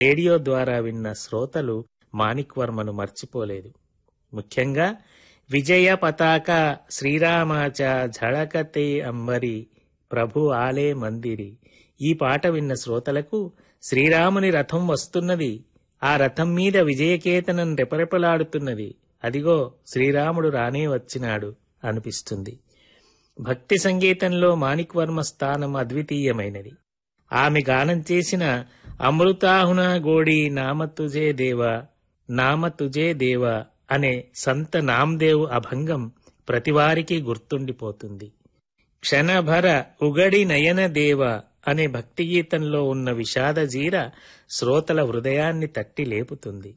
radio ద్వారా విన్న శ్రోతలు మాణిక్ వర్మను మర్చిపోలేదు ముఖ్యంగా విజయ పతాక శ్రీరామాచ ఝళకతే అంబరి ప్రభు ఆలే మందిరి ఈ పాట విన్న శ్రోతలకు శ్రీరాముని రథం వస్తున్నది ఆ రథం మీద విజయకేతనం రెపరెపలాడుతున్నది అదిగో శ్రీరాముడు రానే వచ్చినాడు అనిపిస్తుంది భక్తి సంగీతంలో మాణిక్ వర్మ స్థానం అద్వితీయమైనది ఆమె గానం చేసిన అమృతాహున గోడి నామ తుజే దేవ నామ తుజే దేవ అనే సంత నామ్దేవ్ అభంగం ప్రతివారికి గుర్తుండిపోతుంది క్షణభర ఉగడి నయన దేవ అనే భక్తి గీతంలో ఉన్న విషాద జీర శ్రోతల హృదయాన్ని తట్టి లేపుతుంది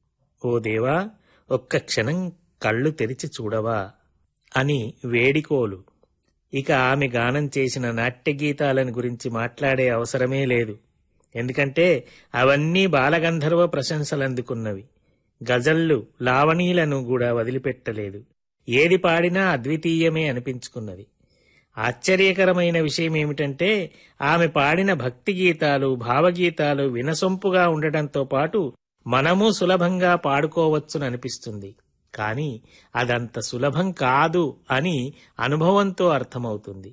ఓ దేవా ఒక్క క్షణం కళ్ళు తెరిచి చూడవా అని వేడికోలు ఇక ఆమె గానం చేసిన నాట్య గీతాలను గురించి మాట్లాడే అవసరమే లేదు ఎందుకంటే అవన్నీ బాలగంధర్వ ప్రశంసలు అందుకున్నవి గజళ్ళు లావణీలను కూడా వదిలిపెట్టలేదు ఏది పాడినా అద్వితీయమే అనిపించుకున్నది ఆశ్చర్యకరమైన విషయం ఏమిటంటే ఆమె పాడిన భక్తి గీతాలు భావగీతాలు వినసొంపుగా ఉండటంతో పాటు మనము సులభంగా పాడుకోవచ్చుననిపిస్తుంది కానీ అదంత సులభం కాదు అని అనుభవంతో అర్థమవుతుంది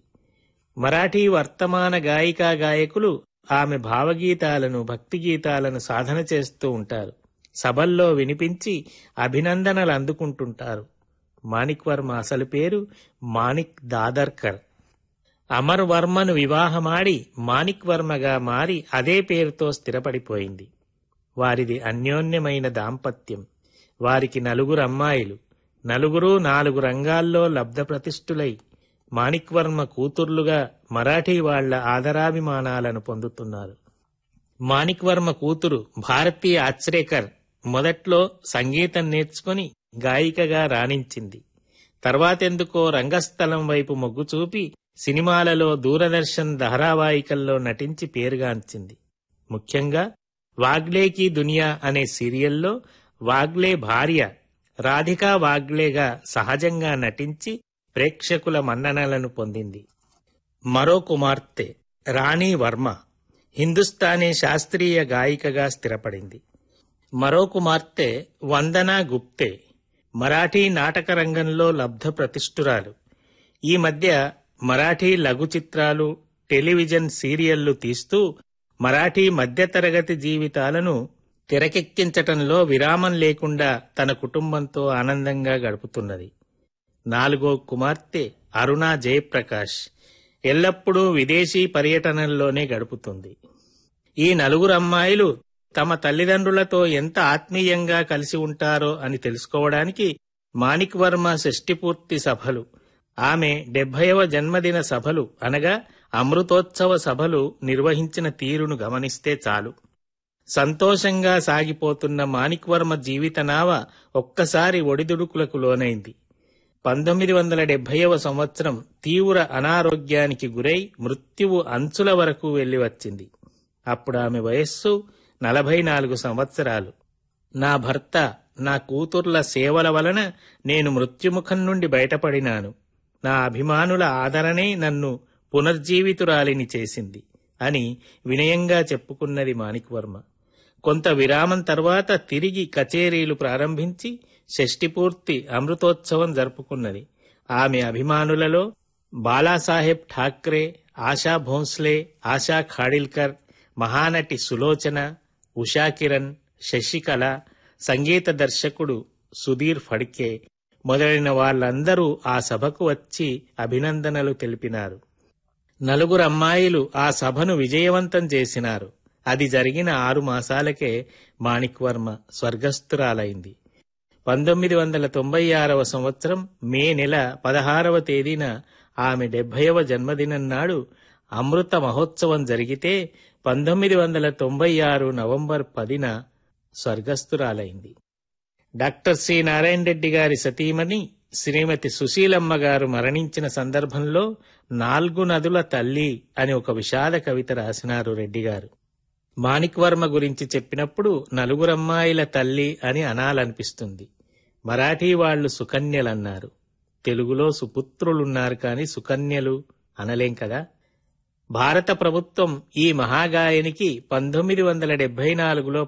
మరాఠీ వర్తమాన గాయికా గాయకులు ఆమె భావగీతాలను భక్తి గీతాలను సాధన చేస్తూ ఉంటారు సభల్లో వినిపించి అభినందనలు అందుకుంటుంటారు మాణిక్ వర్మ అసలు పేరు మాణిక్ దాదర్కర్ అమర్ వర్మను వివాహమాడి మాణిక్ వర్మగా మారి అదే పేరుతో స్థిరపడిపోయింది వారిది అన్యోన్యమైన దాంపత్యం వారికి నలుగురు అమ్మాయిలు నలుగురు నాలుగు రంగాల్లో లబ్ధప్రతిష్ఠులై మాణిక్ వర్మ కూతుర్లుగా మరాఠీ వాళ్ల ఆదరాభిమానాలను పొందుతున్నారు మాణిక్ వర్మ కూతురు భారతీ ఆచ్రేకర్ మొదట్లో సంగీతం నేర్చుకుని గాయికగా రాణించింది తర్వాతెందుకో రంగస్థలం వైపు మొగ్గు చూపి సినిమాలలో దూరదర్శన్ ధారావాహికల్లో నటించి పేరుగాంచింది ముఖ్యంగా వాగ్లేకి దునియా అనే సీరియల్లో వాగ్లే భార్య రాధికా వాగ్లేగా సహజంగా నటించి ప్రేక్షకుల మన్ననలను పొందింది మరో కుమార్తె రాణి వర్మ హిందుస్థానీ శాస్త్రీయ గాయికగా స్థిరపడింది మరో కుమార్తె వందనా గుప్తే మరాఠీ నాటక రంగంలో లబ్ధ ప్రతిష్ఠురాలు ఈ మధ్య మరాఠీ లఘు చిత్రాలు టెలివిజన్ సీరియళ్లు తీస్తూ మరాఠీ మధ్యతరగతి జీవితాలను తెరకెక్కించటంలో విరామం లేకుండా తన కుటుంబంతో ఆనందంగా గడుపుతున్నది నాలుగో కుమార్తె అరుణా జయప్రకాష్ ఎల్లప్పుడూ విదేశీ పర్యటనల్లోనే గడుపుతుంది ఈ నలుగురు అమ్మాయిలు తమ తల్లిదండ్రులతో ఎంత ఆత్మీయంగా కలిసి ఉంటారో అని తెలుసుకోవడానికి మాణిక్ వర్మ షష్టిపూర్తి సభలు ఆమె డెబ్బైవ జన్మదిన సభలు అనగా అమృతోత్సవ సభలు నిర్వహించిన తీరును గమనిస్తే చాలు సంతోషంగా సాగిపోతున్న మాణిక్ వర్మ జీవిత నావ ఒక్కసారి ఒడిదుడుకులకు లోనైంది పంతొమ్మిది వందల డెబ్బైవ సంవత్సరం తీవ్ర అనారోగ్యానికి గురై మృత్యువు అంచుల వరకు వెళ్లి వచ్చింది అప్పుడు ఆమె వయస్సు నలభై నాలుగు సంవత్సరాలు నా భర్త నా కూతుర్ల సేవల వలన నేను మృత్యుముఖం నుండి బయటపడినాను నా అభిమానుల ఆదరణే నన్ను పునర్జీవితురాలిని చేసింది అని వినయంగా చెప్పుకున్నది మాణిక్ వర్మ కొంత విరామం తర్వాత తిరిగి కచేరీలు ప్రారంభించి షష్టిపూర్తి అమృతోత్సవం జరుపుకున్నది ఆమె అభిమానులలో బాలాసాహెబ్ ఠాక్రే ఆశా భోంస్లే ఆశా ఖాడిల్కర్ మహానటి సులోచన ఉషా కిరణ్ శశికళ సంగీత దర్శకుడు సుధీర్ ఫడ్కే మొదలైన వాళ్ళందరూ ఆ సభకు వచ్చి అభినందనలు తెలిపినారు నలుగురు అమ్మాయిలు ఆ సభను విజయవంతం చేసినారు అది జరిగిన ఆరు మాసాలకే మాణిక్ వర్మ స్వర్గస్థురాలైంది పంతొమ్మిది వందల తొంభై ఆరవ సంవత్సరం మే నెల పదహారవ తేదీన ఆమె డెబ్బైవ జన్మదినం నాడు అమృత మహోత్సవం జరిగితే పంతొమ్మిది వందల తొంభై ఆరు నవంబర్ పదిన స్వర్గస్థురాలైంది డాక్టర్ సి నారాయణ రెడ్డి గారి సతీమణి శ్రీమతి సుశీలమ్మ గారు మరణించిన సందర్భంలో నాలుగు నదుల తల్లి అని ఒక విషాద కవిత రాసినారు రెడ్డి గారు మాణిక్ వర్మ గురించి చెప్పినప్పుడు నలుగురమ్మాయిల తల్లి అని అనాలనిపిస్తుంది మరాఠీ వాళ్లు సుకన్యలన్నారు తెలుగులో సుపుత్రులున్నారు కాని సుకన్యలు అనలేం కదా భారత ప్రభుత్వం ఈ మహాగాయనికి పంతొమ్మిది వందల డెబ్బై నాలుగులో